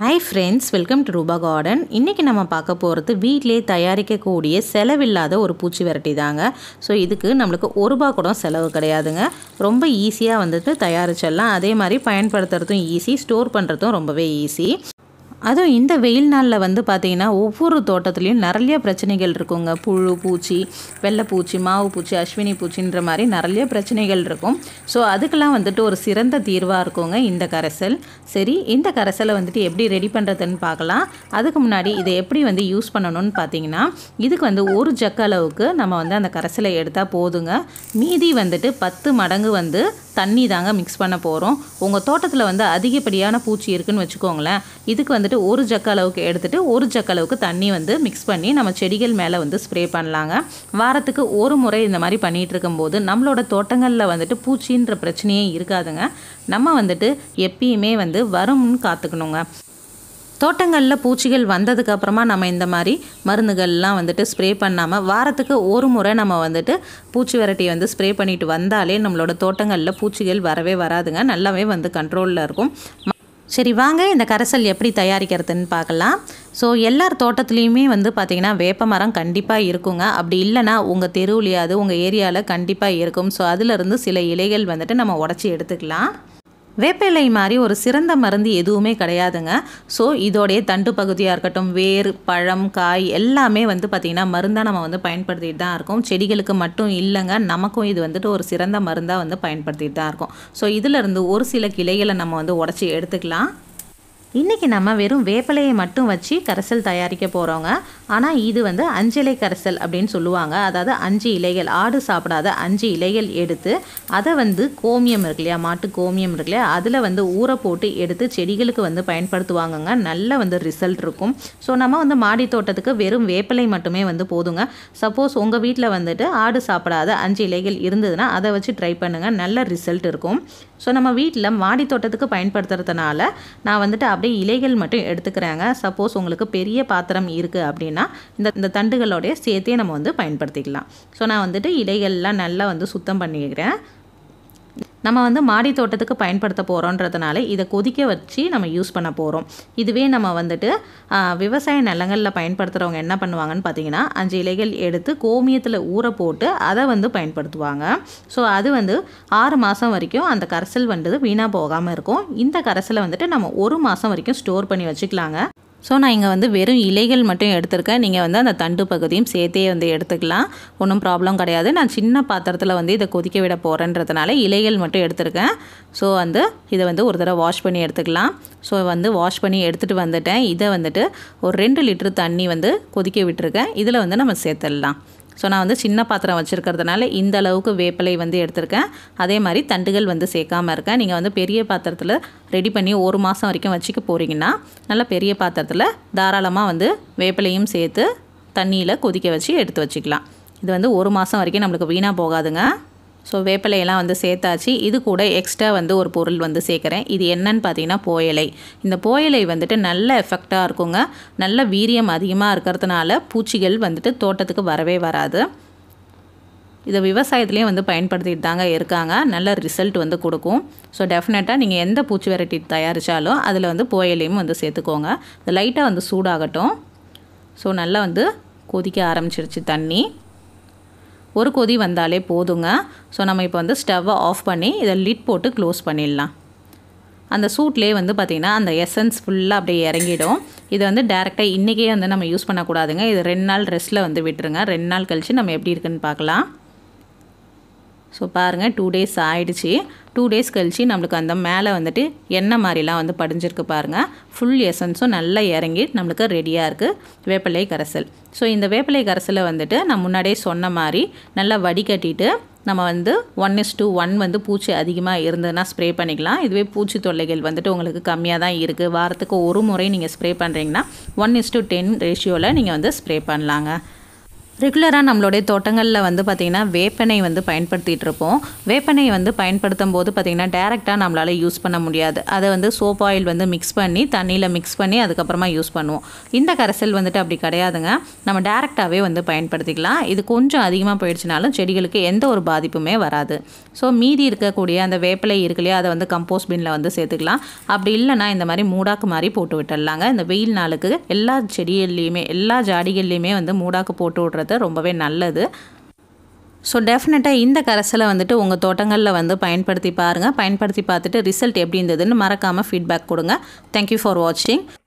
hi friends welcome to Rupa garden இன்றைக்கி நம்ம பார்க்க போகிறது வீட்டிலே தயாரிக்கக்கூடிய செலவில்லாத ஒரு பூச்சி வெரைட்டி தாங்க ஸோ இதுக்கு நம்மளுக்கு ஒரு ரூபா கூட செலவு கிடையாதுங்க ரொம்ப ஈஸியாக வந்துட்டு தயாரிச்சிடலாம் அதே மாதிரி பயன்படுத்துறதும் ஈஸி ஸ்டோர் பண்ணுறதும் ரொம்பவே ஈஸி அதுவும் இந்த வெயில் நாளில் வந்து பார்த்திங்கன்னா ஒவ்வொரு தோட்டத்துலேயும் நிறைய பிரச்சனைகள் இருக்குங்க புழு பூச்சி வெள்ளைப்பூச்சி மாவு பூச்சி அஸ்வினி பூச்சின்ற மாதிரி நிறைய பிரச்சனைகள் இருக்கும் ஸோ அதுக்கெல்லாம் வந்துட்டு ஒரு சிறந்த தீர்வாக இருக்குங்க இந்த கரைசல் சரி இந்த கரைசலை வந்துட்டு எப்படி ரெடி பண்ணுறதுன்னு பார்க்கலாம் அதுக்கு முன்னாடி இதை எப்படி வந்து யூஸ் பண்ணணும்னு பார்த்தீங்கன்னா இதுக்கு வந்து ஒரு ஜக்க அளவுக்கு நம்ம வந்து அந்த கரைசலை எடுத்தால் போதுங்க மீதி வந்துட்டு பத்து மடங்கு வந்து தண்ணி தாங்க மிக்ஸ் பண்ண போகிறோம் உங்கள் தோட்டத்தில் வந்து அதிகப்படியான பூச்சி இருக்குன்னு வச்சுக்கோங்களேன் இதுக்கு வந்துட்டு ஒரு ஜக்க அளவுக்கு எடுத்துகிட்டு ஒரு ஜக்க அளவுக்கு தண்ணி வந்து மிக்ஸ் பண்ணி நம்ம செடிகள் மேலே வந்து ஸ்ப்ரே பண்ணலாங்க வாரத்துக்கு ஒரு முறை இந்த மாதிரி பண்ணிகிட்டு இருக்கும்போது நம்மளோட தோட்டங்களில் வந்துட்டு பூச்சின்ற பிரச்சனையே இருக்காதுங்க நம்ம வந்துட்டு எப்பயுமே வந்து வரும்னு காத்துக்கணுங்க தோட்டங்களில் பூச்சிகள் வந்ததுக்கு அப்புறமா நம்ம இந்த மாதிரி மருந்துகள்லாம் வந்துட்டு ஸ்ப்ரே பண்ணாமல் வாரத்துக்கு ஒரு முறை நம்ம வந்துட்டு பூச்சி வெரைட்டி வந்து ஸ்ப்ரே பண்ணிட்டு வந்தாலே நம்மளோட தோட்டங்களில் பூச்சிகள் வரவே வராதுங்க நல்லாவே வந்து கண்ட்ரோலில் இருக்கும் சரி வாங்க இந்த கரைசல் எப்படி தயாரிக்கிறதுன்னு பார்க்கலாம் ஸோ எல்லார் தோட்டத்துலேயுமே வந்து பார்த்திங்கன்னா வேப்ப மரம் கண்டிப்பாக இருக்குங்க அப்படி இல்லைன்னா உங்கள் தெருவுலையாவது உங்கள் ஏரியாவில் கண்டிப்பாக இருக்கும் ஸோ அதிலிருந்து சில இலைகள் வந்துட்டு நம்ம உடச்சி எடுத்துக்கலாம் வேப்ப இலை மாதிரி ஒரு சிறந்த மருந்து எதுவுமே கிடையாதுங்க ஸோ இதோடைய தண்டு பகுதியாக இருக்கட்டும் வேர் பழம் காய் எல்லாமே வந்து பார்த்திங்கன்னா மருந்தாக நம்ம வந்து பயன்படுத்திட்டு தான் இருக்கோம் செடிகளுக்கு மட்டும் இல்லைங்க நமக்கும் இது வந்துட்டு ஒரு சிறந்த மருந்தாக வந்து பயன்படுத்திட்டு தான் இருக்கோம் ஸோ இதிலிருந்து ஒரு சில கிளைகளை நம்ம வந்து உடச்சி எடுத்துக்கலாம் இன்றைக்கி நம்ம வெறும் வேப்பிலையை மட்டும் வச்சு கரைசல் தயாரிக்க போகிறோங்க ஆனால் இது வந்து அஞ்சிலை கரைசல் அப்படின்னு சொல்லுவாங்க அதாவது அஞ்சு இலைகள் ஆடு சாப்பிடாத அஞ்சு இலைகள் எடுத்து அதை வந்து கோமியம் இருக்கு இல்லையா மாட்டு கோமியம் இருக்கு இல்லையா அதில் வந்து ஊற போட்டு எடுத்து செடிகளுக்கு வந்து பயன்படுத்துவாங்கங்க நல்ல வந்து ரிசல்ட் இருக்கும் ஸோ நம்ம வந்து மாடி தோட்டத்துக்கு வெறும் வேப்பிலை மட்டுமே வந்து போதுங்க சப்போஸ் உங்கள் வீட்டில் வந்துட்டு ஆடு சாப்பிடாத அஞ்சு இலைகள் இருந்ததுன்னா அதை வச்சு ட்ரை பண்ணுங்கள் நல்ல ரிசல்ட் இருக்கும் ஸோ நம்ம வீட்டில் மாடி தோட்டத்துக்கு பயன்படுத்துறதுனால நான் வந்துட்டு அப்படியே இலைகள் மட்டும் எடுத்துக்கிறேங்க சப்போஸ் உங்களுக்கு பெரிய பாத்திரம் இருக்குது அப்படின்னா இந்த இந்த தண்டுகளோடைய சேர்த்தே நம்ம வந்து பயன்படுத்திக்கலாம் ஸோ நான் வந்துட்டு இலைகள்லாம் நல்லா வந்து சுத்தம் பண்ணிக்கிறேன் நம்ம வந்து மாடி தோட்டத்துக்கு பயன்படுத்த போகிறோன்றதுனால இதை கொதிக்க வச்சு நம்ம யூஸ் பண்ண போகிறோம் இதுவே நம்ம வந்துட்டு விவசாய நிலங்களில் பயன்படுத்துகிறவங்க என்ன பண்ணுவாங்கன்னு பார்த்தீங்கன்னா அஞ்சு இலைகள் எடுத்து கோமியத்தில் ஊற போட்டு அதை வந்து பயன்படுத்துவாங்க ஸோ அது வந்து ஆறு மாதம் வரைக்கும் அந்த கரைசல் வந்துட்டு வீணாக போகாமல் இருக்கும் இந்த கரைசலை வந்துட்டு நம்ம ஒரு மாதம் வரைக்கும் ஸ்டோர் பண்ணி வச்சுக்கலாங்க ஸோ நான் இங்கே வந்து வெறும் இலைகள் மட்டும் எடுத்திருக்கேன் நீங்கள் வந்து அந்த தண்டு பகுதியும் சேர்த்தே வந்து எடுத்துக்கலாம் ஒன்றும் ப்ராப்ளம் கிடையாது நான் சின்ன பாத்திரத்தில் வந்து இதை கொதிக்க விட போகிறேன்றதுனால இலைகள் மட்டும் எடுத்திருக்கேன் ஸோ வந்து இதை வந்து ஒரு தடவை வாஷ் பண்ணி எடுத்துக்கலாம் ஸோ வந்து வாஷ் பண்ணி எடுத்துகிட்டு வந்துட்டேன் இதை வந்துட்டு ஒரு ரெண்டு லிட்டர் தண்ணி வந்து கொதிக்க விட்டுருக்கேன் இதில் வந்து நம்ம சேர்த்துடலாம் ஸோ நான் வந்து சின்ன பாத்திரம் வச்சுருக்கிறதுனால இந்த அளவுக்கு வேப்பிலை வந்து எடுத்திருக்கேன் அதே மாதிரி தண்டுகள் வந்து சேர்க்காமல் இருக்கேன் நீங்கள் வந்து பெரிய பாத்திரத்தில் ரெடி பண்ணி ஒரு மாதம் வரைக்கும் வச்சுக்க போகிறீங்கன்னா நல்லா பெரிய பாத்திரத்தில் தாராளமாக வந்து வேப்பிலையும் சேர்த்து தண்ணியில் கொதிக்க வச்சு எடுத்து வச்சுக்கலாம் இது வந்து ஒரு மாதம் வரைக்கும் நம்மளுக்கு வீணாக போகாதுங்க ஸோ வேப்பிலையெல்லாம் வந்து சேர்த்தாச்சு இது கூட எக்ஸ்ட்ரா வந்து ஒரு பொருள் வந்து சேர்க்குறேன் இது என்னன்னு பார்த்தீங்கன்னா போயலை இந்த போயலை வந்துட்டு நல்ல எஃபெக்டாக இருக்குங்க நல்ல வீரியம் அதிகமாக இருக்கிறதுனால பூச்சிகள் வந்துட்டு தோட்டத்துக்கு வரவே வராது இதை விவசாயத்துலேயும் வந்து பயன்படுத்திட்டு தாங்க இருக்காங்க நல்ல ரிசல்ட் வந்து கொடுக்கும் ஸோ டெஃபினட்டாக நீங்கள் எந்த பூச்சி வெரைட்டி தயாரித்தாலும் அதில் வந்து போயலையும் வந்து சேர்த்துக்கோங்க இது லைட்டாக வந்து சூடாகட்டும் ஸோ நல்லா வந்து கொதிக்க ஆரம்பிச்சிருச்சு தண்ணி ஒரு கொதி வந்தாலே போதுங்க ஸோ நம்ம இப்போ வந்து ஸ்டவ்வை ஆஃப் பண்ணி இதை லிட் போட்டு க்ளோஸ் பண்ணிடலாம் அந்த சூட்லேயே வந்து பார்த்திங்கன்னா அந்த எசன்ஸ் ஃபுல்லாக அப்படியே இறங்கிடும் இது வந்து டேரெக்டாக இன்றைக்கே வந்து நம்ம யூஸ் பண்ணக்கூடாதுங்க இது ரெண்டு நாள் ரெஸ்ட்டில் வந்து விட்டுருங்க ரெண்டு நாள் கழித்து நம்ம எப்படி இருக்குன்னு பார்க்கலாம் ஸோ பாருங்கள் டூ டேஸ் ஆகிடுச்சு டூ டேஸ் கழித்து நம்மளுக்கு அந்த மேலே வந்துட்டு எண்ணெய் மாதிரிலாம் வந்து படிஞ்சிருக்கு பாருங்கள் ஃபுல் எசன்ஸும் நல்லா இறங்கி நம்மளுக்கு ரெடியாக இருக்குது வேப்பிலை கரைசல் ஸோ இந்த வேப்பிலை கரைசலை வந்துட்டு நான் முன்னாடியே சொன்ன மாதிரி நல்லா வடிகட்டிட்டு நம்ம வந்து ஒன் இஸ் டூ ஒன் வந்து பூச்சி அதிகமாக இருந்ததுன்னா ஸ்ப்ரே பண்ணிக்கலாம் இதுவே பூச்சி தொல்லைகள் வந்துட்டு உங்களுக்கு கம்மியாக தான் இருக்குது வாரத்துக்கு ஒரு முறை நீங்கள் ஸ்ப்ரே பண்ணுறீங்கன்னா ஒன் இஸ் டூ டென் ரேஷியோவில் நீங்கள் வந்து ஸ்ப்ரே பண்ணலாங்க ரெகுலராக நம்மளுடைய தோட்டங்களில் வந்து பார்த்திங்கன்னா வேப்பெண்ணெய் வந்து பயன்படுத்திகிட்டு இருப்போம் வேப்பெண்ணெய் வந்து பயன்படுத்தும் போது பார்த்திங்கன்னா டேரெக்டாக நம்மளால் யூஸ் பண்ண முடியாது அதை வந்து சோப் ஆயில் வந்து மிக்ஸ் பண்ணி தண்ணியில் மிக்ஸ் பண்ணி அதுக்கப்புறமா யூஸ் பண்ணுவோம் இந்த கரைசல் வந்துட்டு அப்படி கிடையாதுங்க நம்ம டேரெக்டாகவே வந்து பயன்படுத்திக்கலாம் இது கொஞ்சம் அதிகமாக போயிடுச்சுனாலும் செடிகளுக்கு எந்த ஒரு பாதிப்புமே வராது ஸோ மீதி இருக்கக்கூடிய அந்த வேப்பிலை இருக்கு இல்லையா அதை வந்து கம்போஸ்ட் பின்னில் வந்து சேர்த்துக்கலாம் அப்படி இல்லைன்னா இந்த மாதிரி மூடாக்கு மாதிரி போட்டு விட்டுடலாங்க இந்த வெயில் நாளுக்கு எல்லா செடிகள்லேயுமே எல்லா ஜாடிகள்லேயுமே வந்து மூடாக்கு போட்டு விட்றது ரொம்பவே நல்லது ஸோ டெஃபினட்டாக இந்த கரைசலை வந்துட்டு உங்கள் தோட்டங்களில் வந்து பயன்படுத்தி பாருங்கள் பயன்படுத்தி பார்த்துட்டு ரிசல்ட் எப்படி இருந்ததுன்னு மறக்காமல் ஃபீட்பேக் கொடுங்க தேங்க்யூ ஃபார் வாட்சிங்